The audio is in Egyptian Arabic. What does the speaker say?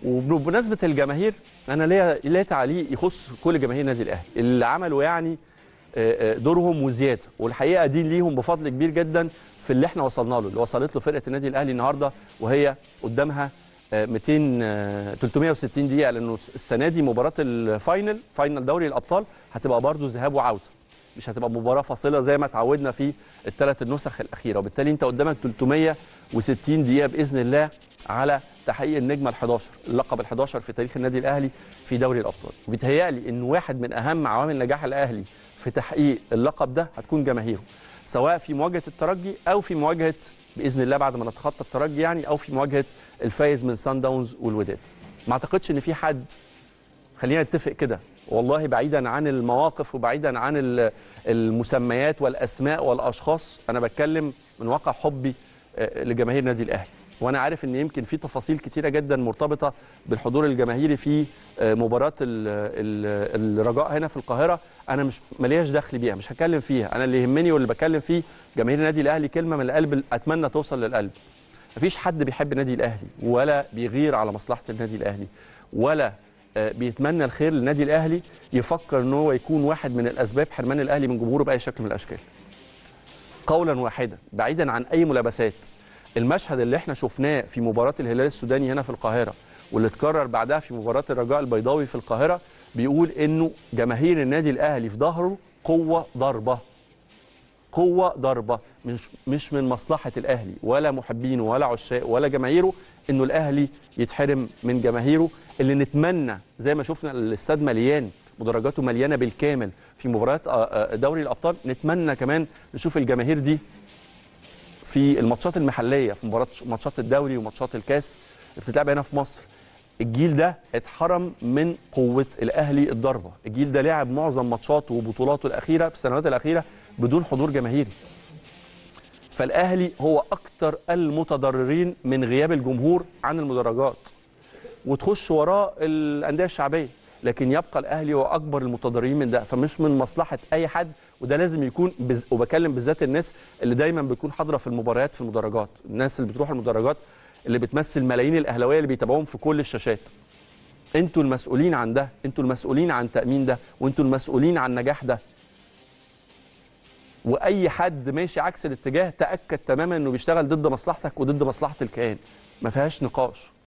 وبمناسبه الجماهير انا ليا ليا تعليق يخص كل جماهير النادي الاهلي اللي عملوا يعني آه، آه، دورهم وزياده والحقيقه دي ليهم بفضل كبير جدا في اللي احنا وصلنا له اللي وصلت له فرقه النادي الاهلي النهارده وهي قدامها آه، 200 آه، 360 دقيقه لانه السنه دي مباراه الفاينل فاينل دوري الابطال هتبقى برضو ذهاب وعوده مش هتبقى مباراه فاصله زي ما اتعودنا في الثلاث النسخ الاخيره وبالتالي انت قدامك 360 دقيقه باذن الله على تحقيق النجمه ال11 اللقب ال11 في تاريخ النادي الاهلي في دوري الابطال وبيتهيألي ان واحد من اهم عوامل نجاح الاهلي في تحقيق اللقب ده هتكون جماهيره سواء في مواجهه الترجي او في مواجهه باذن الله بعد ما نتخطى الترجي يعني او في مواجهه الفايز من سان داونز والوداد ما اعتقدش ان في حد خلينا نتفق كده والله بعيدا عن المواقف وبعيدا عن ال- المسميات والاسماء والاشخاص انا بتكلم من واقع حبي آه، لجماهير النادي الاهلي وانا عارف ان يمكن في تفاصيل كتيره جدا مرتبطه بالحضور الجماهيري في آه، مباراه ال- ال- الرجاء هنا في القاهره انا مش مالياش دخل بيها مش هتكلم فيها انا اللي يهمني واللي بتكلم فيه جماهير النادي الاهلي كلمه من القلب اتمنى توصل للقلب مفيش حد بيحب النادي الاهلي ولا بيغير على مصلحه النادي الاهلي ولا آه، بيتمنى الخير للنادي الاهلي يفكر ان هو يكون واحد من الاسباب حرمان الاهلي من جمهوره باي شكل من الاشكال. قولا واحدا بعيدا عن اي ملابسات المشهد اللي احنا شفناه في مباراه الهلال السوداني هنا في القاهره واللي اتكرر بعدها في مباراه الرجاء البيضاوي في القاهره بيقول انه جماهير النادي الاهلي في ظهره قوه ضربه قوه ضربه مش مش من مصلحه الاهلي ولا محبينه ولا عشاق ولا جماهيره انه الاهلي يتحرم من جماهيره اللي نتمنى زي ما شفنا الاستاد مليان مدرجاته مليانه بالكامل في مباريات آه، آه، دوري الابطال نتمنى كمان نشوف الجماهير دي في الماتشات المحليه في مباراه ماتشات الدوري وماتشات الكاس اللي بتتلعب هنا في مصر الجيل ده اتحرم من قوه الاهلي الضربه الجيل ده لعب معظم ماتشاته وبطولاته الاخيره في السنوات الاخيره بدون حضور جماهيري فالاهلي هو اكتر المتضررين من غياب الجمهور عن المدرجات وتخش وراه الانديه الشعبيه لكن يبقى الاهلي هو اكبر المتضررين من ده فمش من مصلحه اي حد وده لازم يكون بز... وبكلم بالذات الناس اللي دايما بتكون حاضره في المباريات في المدرجات الناس اللي بتروح المدرجات اللي بتمثل ملايين الاهلاويه اللي بيتابعوهم في كل الشاشات انتوا المسؤولين عن ده انتوا المسؤولين عن تامين ده وانتوا المسؤولين عن نجاح ده واي حد ماشي عكس الاتجاه تاكد تماما انه بيشتغل ضد مصلحتك وضد مصلحه الكيان ما فيهاش نقاش